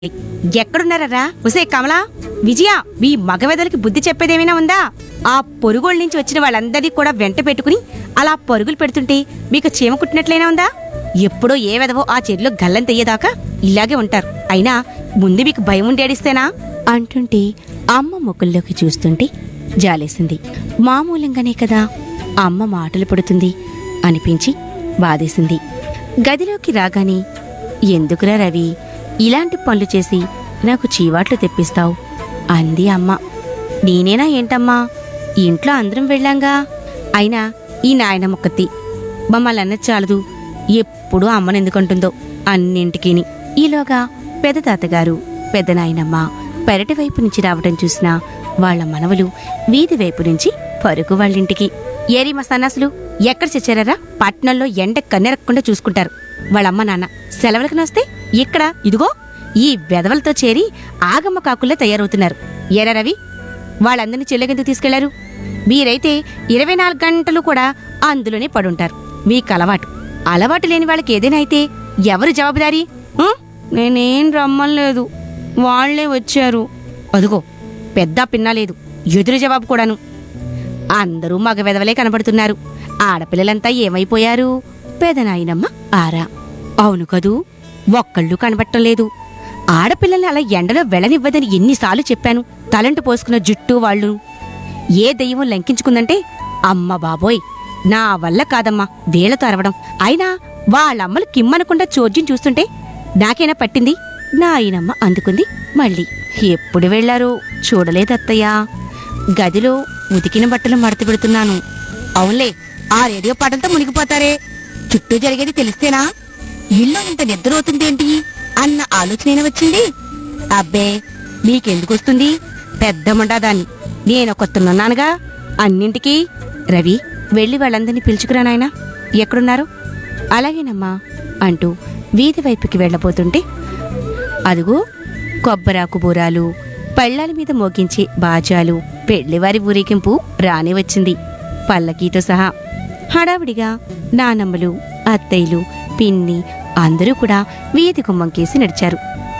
ఎక్కడున్నారా ఉసే కమలా విజయ మీ మగవెదలకి బుద్ధి చెప్పేదేమైనా ఉందా ఆ పొరుగుల నుంచి వచ్చిన వాళ్ళందరినీ కూడా వెంట పెట్టుకుని అలా పరుగులు పెడుతుంటే మీకు చీమ కుట్టినట్లయినా ఉందా ఎప్పుడో ఏ వెదవో ఆ చెరిలో గల్లం తెయ్యేదాకా ఇలాగే ఉంటారు అయినా ముందు మీకు భయం ఉండేడిస్తేనా అంటుంటే అమ్మ ముఖంలోకి చూస్తుంటే జాలేసింది మామూలంగానే కదా అమ్మ మాటలు పడుతుంది అనిపించి బాధేసింది గదిలోకి రాగానే ఎందుకురా రవి ఇలాంటి పనులు చేసి నాకు చీవాట్లు తెప్పిస్తావు అంది అమ్మ నేనేనా ఏంటమ్మా ఇంట్లో అందరం వెళ్ళాంగా అయినా ఈ నాయన ముక్కతి మమ్మల్ని అన్నది చాలదు ఎప్పుడూ అమ్మను ఎందుకంటుందో అన్నింటికీని ఈలోగా పెద్ద తాతగారు పెద్ద నాయనమ్మ పెరటి వైపు నుంచి రావటం చూసిన వాళ్ళ మనవలు వీధి వైపు నుంచి పరుగు వాళ్ళింటికి ఏరి మా సన్నాసులు ఎక్కడ చచ్చారా పట్నంలో ఎండ కన్నెరక్కుండా చూసుకుంటారు వాళ్ళమ్మ నాన్న సెలవులకు నొస్తే ఇక్కడ ఇదిగో ఈ వెధవలతో చేరి ఆగమ్మ కాకుల్లా తయారవుతున్నారు ఏరా రవి వాళ్ళందరినీ చెల్లెకెందుకు తీసుకెళ్లారు మీరైతే ఇరవై నాలుగు గంటలు కూడా అందులోనే పడుంటారు మీకు అలవాటు అలవాటు లేని వాళ్ళకి ఏదైనా అయితే ఎవరు జవాబుదారీ ఉం? నేనేం రమ్మలేదు వాళ్లే వచ్చారు అదుగో పెద్ద పిన్నా లేదు ఎదురు జవాబు కూడాను అందరూ మగ వెదవలే కనబడుతున్నారు ఆడపిల్లలంతా ఏమైపోయారు పెదనాయనమ్మ ఆరా అవును కదూ ఒక్కళ్ళు కనబడటం లేదు ఆడపిల్లల్ని అలా ఎండలో వెళ్ళనివ్వదని ఎన్నిసార్లు చెప్పాను తలంటు పోసుకున్న జుట్టు వాళ్ళు ఏ దెయ్యం లంకించుకుందంటే అమ్మ బాబోయ్ నా వల్ల కాదమ్మా వేళ్లతో అరవడం అయినా వాళ్ళమ్మలు కిమ్మనకుండా చోద్యం చూస్తుంటే నాకేనా పట్టింది నా ఆయనమ్మ అందుకుంది మళ్ళీ ఎప్పుడు వెళ్లారో చూడలేదత్తయ్యా గదిలో ఉతికిన బట్టలు మడత పెడుతున్నాను అవునులే ఆ రేడియో పాటలతో మునిగిపోతారే చుట్టూ జరిగేది తెలిస్తేనా ఇల్లు ఇంత నిద్రవుతుందేంటి అన్న ఆలోచన వచ్చింది అబ్బే మీకెందుకు వస్తుంది పెద్ద ముండాదాన్ని నేనొకొత్తున్నానుగా అన్నింటికీ రవి వెళ్ళి వాళ్ళందరినీ పిలుచుకురా నాయనా ఎక్కడున్నారు అలాగేనమ్మా అంటూ వీధి వైపుకి వెళ్ళబోతుంటే అదుగో కొబ్బరాకు బూరాలు పళ్ళాల మీద మోగించే బాజాలు పెళ్లివారి ఊరేగింపు రాని వచ్చింది పల్లకీతో సహా హడావిడిగా నానమ్మలు అత్తయ్యలు పిన్ని అందరూ కూడా వీధి గుమ్మంకేసి నడిచారు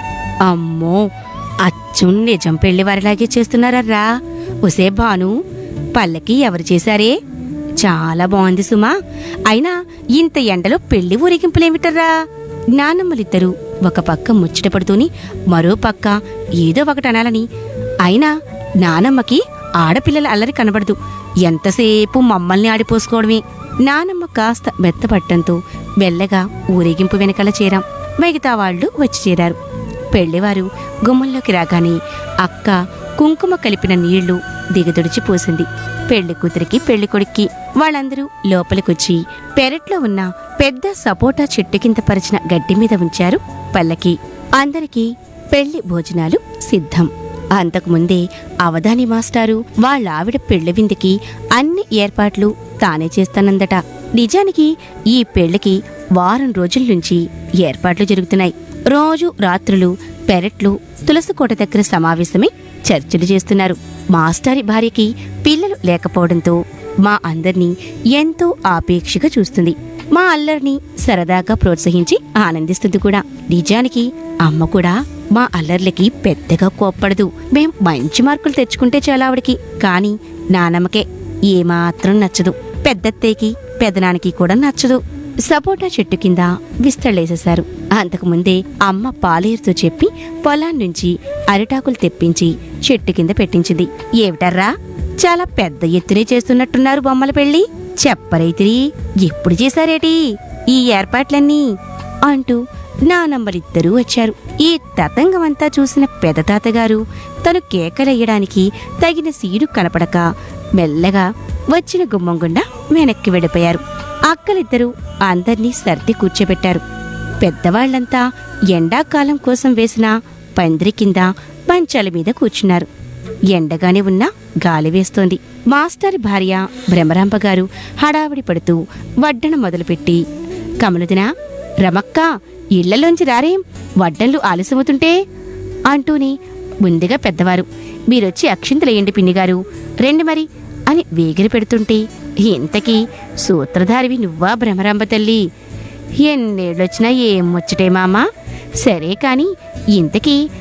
అమ్మో అచ్చున్ నిజం పెళ్లివారిలాగే చేస్తున్నారా ఒసే భాను పల్లకి ఎవరు చేశారే చాలా బాగుంది సుమా అయినా ఇంత ఎండలో పెళ్లి ఊరేగింపులేమిటర్రా నానమ్మలిద్దరూ ఒక పక్క ముచ్చట పడుతూని మరో పక్క ఏదో ఒకటి అనాలని అయినా నానమ్మకి ఆడపిల్లల అల్లరి కనబడదు ఎంతసేపు మమ్మల్ని ఆడిపోసుకోవడమే నానమ్మ కాస్త మెత్తపట్టంతో మెల్లగా ఊరేగింపు వెనకాల చేరాం మిగతా వాళ్ళు వచ్చి చేరారు పెళ్లివారు గుమ్మంలోకి రాగానే అక్క కుంకుమ కలిపిన నీళ్లు దిగదుడిచి పోసింది పెళ్లి కూతురికి పెళ్లి కొడుక్కి వాళ్ళందరూ లోపలికొచ్చి పెరట్లో ఉన్న పెద్ద సపోటా చెట్టు కింద పరిచిన గడ్డి మీద ఉంచారు పల్లకి అందరికీ పెళ్లి భోజనాలు సిద్ధం అంతకుముందే అవధాని మాస్టారు వాళ్ళ ఆవిడ పెళ్లి విందుకి అన్ని ఏర్పాట్లు తానే చేస్తానందట నిజానికి ఈ పెళ్లికి వారం రోజుల నుంచి ఏర్పాట్లు జరుగుతున్నాయి రోజు రాత్రులు పెరట్లు తులసికోట దగ్గర సమావేశమై చర్చలు చేస్తున్నారు మాస్టారి భార్యకి పిల్లలు లేకపోవడంతో మా అందర్నీ ఎంతో ఆపేక్షగా చూస్తుంది మా అల్లరిని సరదాగా ప్రోత్సహించి ఆనందిస్తుంది కూడా నిజానికి అమ్మ కూడా మా అల్లర్లకి పెద్దగా కోప్పడదు మేం మంచి మార్కులు తెచ్చుకుంటే చాలా ఆవిడకి కానీ నానమ్మకే ఏమాత్రం నచ్చదు పెద్దత్తయ్యకి పెదనానికి కూడా నచ్చదు సపోటా చెట్టు కింద విస్తళ్ళేసేశారు అంతకుముందే అమ్మ పాలేరుతో చెప్పి పొలాన్నుంచి అరిటాకులు తెప్పించి చెట్టు కింద పెట్టించింది ఏమిటర్రా చాలా పెద్ద ఎత్తునే చేస్తున్నట్టున్నారు బొమ్మల పెళ్లి చెప్పరైతిరి ఎప్పుడు చేశారేటి ఈ ఏర్పాట్లన్నీ అంటూ నానమ్మలిద్దరూ వచ్చారు ఈ తతంగమంతా చూసిన పెద్ద తాతగారు తను కేకలెయ్యడానికి తగిన సీడు కనపడక మెల్లగా వచ్చిన గుమ్మం గుండా వెనక్కి వెళ్ళిపోయారు అక్కలిద్దరూ అందర్నీ సర్ది కూర్చోబెట్టారు పెద్దవాళ్లంతా ఎండాకాలం కోసం వేసిన పందిరి కింద పంచాల మీద కూర్చున్నారు ఎండగానే ఉన్నా గాలి వేస్తోంది మాస్టర్ భార్య భ్రమరాంబ గారు హడావిడి పడుతూ వడ్డన మొదలుపెట్టి కమలుదినా రమక్క ఇళ్లలోంచి రారేం వడ్డన్లు ఆలస్యమవుతుంటే అంటూనే ముందుగా పెద్దవారు మీరొచ్చి అక్షింతలేయండి పిన్నిగారు రెండు మరి అని వేగిరి పెడుతుంటే ఇంతకీ సూత్రధారివి నువ్వా భ్రమరాంబ తల్లి ఎన్నేళ్ళొచ్చినా ఏం ముచ్చటే మామా సరే కాని ఇంతకీ